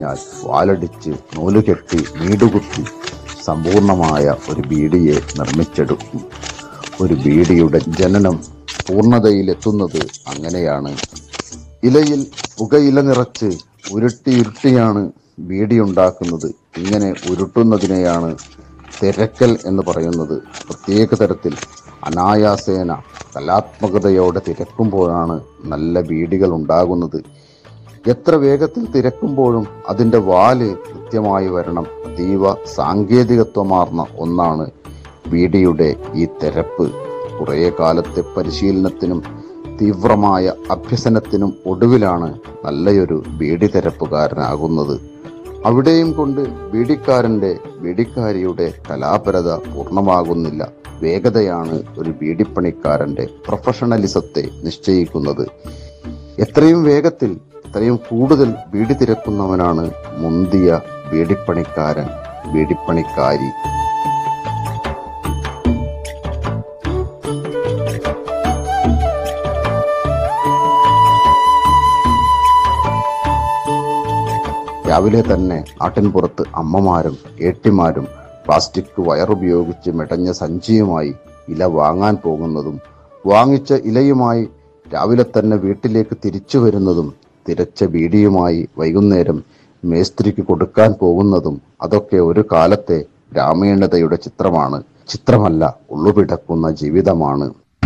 ഞാൻ വാലടിച്ച് നൂലുകെട്ടി വീടുകുത്തി സമ്പൂർണമായ ഒരു ബീഡിയെ നിർമ്മിച്ചെടുക്കും ഒരു ബീഡിയുടെ ജനനം പൂർണ്ണതയിലെത്തുന്നത് അങ്ങനെയാണ് ഇലയിൽ പുകയില നിറച്ച് ഉരുട്ടി ഉരുട്ടിയാണ് ബീഡി ഉണ്ടാക്കുന്നത് ഇങ്ങനെ ഉരുട്ടുന്നതിനെയാണ് തിരക്കൽ എന്ന് പറയുന്നത് പ്രത്യേക തരത്തിൽ അനായാസേന കലാത്മകതയോടെ തിരക്കുമ്പോഴാണ് നല്ല ബീഡികൾ ഉണ്ടാകുന്നത് എത്ര വേഗത്തിൽ തിരക്കുമ്പോഴും അതിന്റെ വാല് കൃത്യമായി വരണം അതീവ സാങ്കേതികത്വമാർന്ന ഒന്നാണ് ബീഡിയുടെ ഈ തിരപ്പ് കുറേ കാലത്തെ പരിശീലനത്തിനും തീവ്രമായ അഭ്യസനത്തിനും ഒടുവിലാണ് നല്ലയൊരു ബീഡി തിരപ്പുകാരനാകുന്നത് അവിടെയും കൊണ്ട് ബീഡിക്കാരന്റെ ബീഡിക്കാരിയുടെ കലാപരത പൂർണ്ണമാകുന്നില്ല വേഗതയാണ് ഒരു ബീഡിപ്പണിക്കാരന്റെ പ്രൊഫഷണലിസത്തെ നിശ്ചയിക്കുന്നത് എത്രയും വേഗത്തിൽ എത്രയും കൂടുതൽ ബീഡി തിരക്കുന്നവനാണ് മുന്തിയ ബീഡിപ്പണിക്കാരൻ ബീഡിപ്പണിക്കാരി രാവിലെ തന്നെ നാട്ടിൻപുറത്ത് അമ്മമാരും ഏട്ടിമാരും പ്ലാസ്റ്റിക് വയറുപയോഗിച്ച് മെടഞ്ഞ സഞ്ചിയുമായി ഇല വാങ്ങാൻ പോകുന്നതും വാങ്ങിച്ച ഇലയുമായി രാവിലെ തന്നെ വീട്ടിലേക്ക് തിരിച്ചു വരുന്നതും തിരച്ച ബീഡിയുമായി വൈകുന്നേരം മേസ്ത്രിക്ക് കൊടുക്കാൻ പോകുന്നതും അതൊക്കെ ഒരു കാലത്തെ ഗ്രാമീണതയുടെ ചിത്രമാണ് ചിത്രമല്ല ഉള്ളുപിടക്കുന്ന ജീവിതമാണ്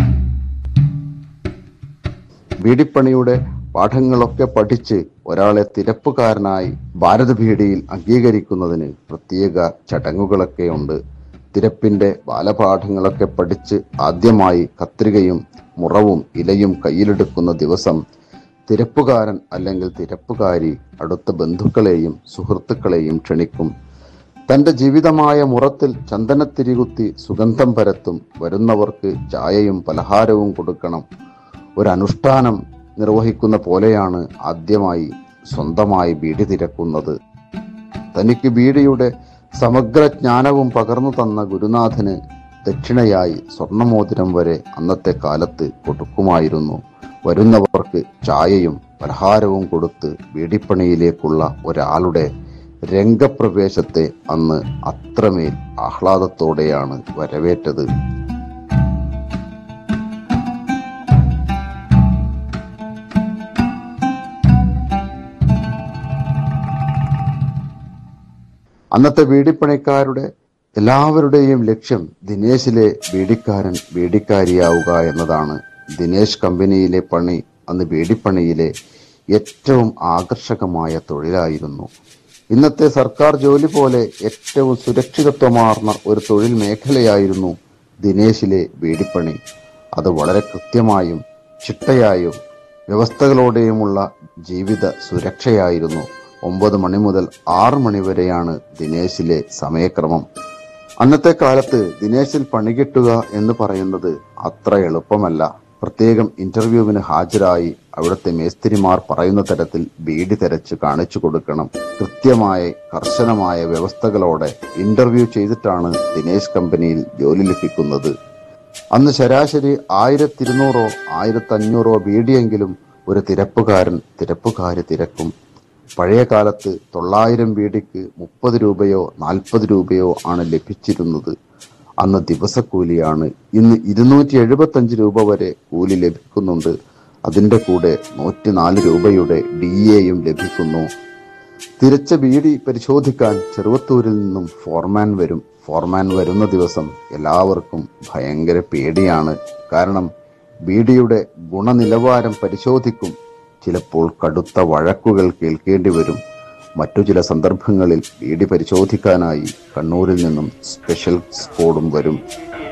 ബീഡിപ്പണിയുടെ പാഠങ്ങളൊക്കെ പഠിച്ച് ഒരാളെ തിരപ്പുകാരനായി ഭാരത ബീഡിയിൽ അംഗീകരിക്കുന്നതിന് പ്രത്യേക ചടങ്ങുകളൊക്കെ ഉണ്ട് തിരപ്പിന്റെ ബാലപാഠങ്ങളൊക്കെ പഠിച്ച് ആദ്യമായി കത്രികയും മുറവും ഇലയും കയ്യിലെടുക്കുന്ന ദിവസം തിരപ്പുകാരൻ അല്ലെങ്കിൽ തിരപ്പുകാരി അടുത്ത ബന്ധുക്കളെയും സുഹൃത്തുക്കളെയും ക്ഷണിക്കും തന്റെ ജീവിതമായ മുറത്തിൽ ചന്ദനത്തിരികുത്തി സുഗന്ധം പരത്തും വരുന്നവർക്ക് ചായയും പലഹാരവും കൊടുക്കണം ഒരു അനുഷ്ഠാനം നിർവഹിക്കുന്ന പോലെയാണ് ആദ്യമായി സ്വന്തമായി ബീഡി തിരക്കുന്നത് തനിക്ക് ബീഡിയുടെ സമഗ്ര ജ്ഞാനവും പകർന്നു തന്ന ഗുരുനാഥന് ദക്ഷിണയായി സ്വർണമോതിരം വരെ അന്നത്തെ കാലത്ത് കൊടുക്കുമായിരുന്നു വരുന്നവർക്ക് ചായയും പലഹാരവും കൊടുത്ത് ബീഡിപ്പണിയിലേക്കുള്ള ഒരാളുടെ രംഗപ്രവേശത്തെ അന്ന് അത്രമേൽ ആഹ്ലാദത്തോടെയാണ് വരവേറ്റത് അന്നത്തെ ബീഡിപ്പണിക്കാരുടെ എല്ലാവരുടെയും ലക്ഷ്യം ദിനേശിലെ ബീഡിക്കാരൻ ബീഡിക്കാരിയാവുക എന്നതാണ് ദിനേശ് കമ്പനിയിലെ പണി അന്ന് ബീഡിപ്പണിയിലെ ഏറ്റവും ആകർഷകമായ തൊഴിലായിരുന്നു ഇന്നത്തെ സർക്കാർ ജോലി പോലെ ഏറ്റവും സുരക്ഷിതത്വമാർന്ന ഒരു തൊഴിൽ മേഖലയായിരുന്നു ദിനേശിലെ ബീഡിപ്പണി അത് വളരെ കൃത്യമായും ചിട്ടയായും വ്യവസ്ഥകളോടെയുമുള്ള ജീവിത സുരക്ഷയായിരുന്നു ഒമ്പത് മണി മുതൽ ആറ് മണി വരെയാണ് ദിനേശിലെ സമയക്രമം അന്നത്തെ കാലത്ത് ദിനേശിൽ പണി കിട്ടുക എന്ന് പറയുന്നത് അത്ര എളുപ്പമല്ല പ്രത്യേകം ഇന്റർവ്യൂവിന് ഹാജരായി അവിടുത്തെ മേസ്തിരിമാർ പറയുന്ന തരത്തിൽ ബീഡി തെരച്ച് കാണിച്ചു കൊടുക്കണം കൃത്യമായ കർശനമായ വ്യവസ്ഥകളോടെ ഇന്റർവ്യൂ ചെയ്തിട്ടാണ് ദിനേശ് കമ്പനിയിൽ ജോലി ലഭിക്കുന്നത് അന്ന് ശരാശരി ആയിരത്തി ഇരുന്നൂറോ ആയിരത്തി അഞ്ഞൂറോ ബീഡിയെങ്കിലും ഒരു തിരപ്പുകാരൻ തിരപ്പുകാരി തിരക്കും പഴയ കാലത്ത് തൊള്ളായിരം ബീഡിക്ക് മുപ്പത് രൂപയോ നാൽപ്പത് രൂപയോ ആണ് ലഭിച്ചിരുന്നത് അന്ന് ദിവസക്കൂലിയാണ് ഇന്ന് ഇരുന്നൂറ്റി എഴുപത്തഞ്ച് രൂപ വരെ കൂലി ലഭിക്കുന്നുണ്ട് അതിന്റെ കൂടെ നൂറ്റിനാല് രൂപയുടെ ഡി എയും ലഭിക്കുന്നു തിരച്ച ബീഡി പരിശോധിക്കാൻ ചെറുവത്തൂരിൽ നിന്നും ഫോർമാൻ വരും ഫോർമാൻ വരുന്ന ദിവസം എല്ലാവർക്കും ഭയങ്കര പേടിയാണ് കാരണം ബീഡിയുടെ ഗുണനിലവാരം പരിശോധിക്കും ചിലപ്പോൾ കടുത്ത വഴക്കുകൾ കേൾക്കേണ്ടി വരും മറ്റു ചില സന്ദർഭങ്ങളിൽ ബീഡി പരിശോധിക്കാനായി കണ്ണൂരിൽ നിന്നും സ്പെഷ്യൽ സ്ക്വാഡും വരും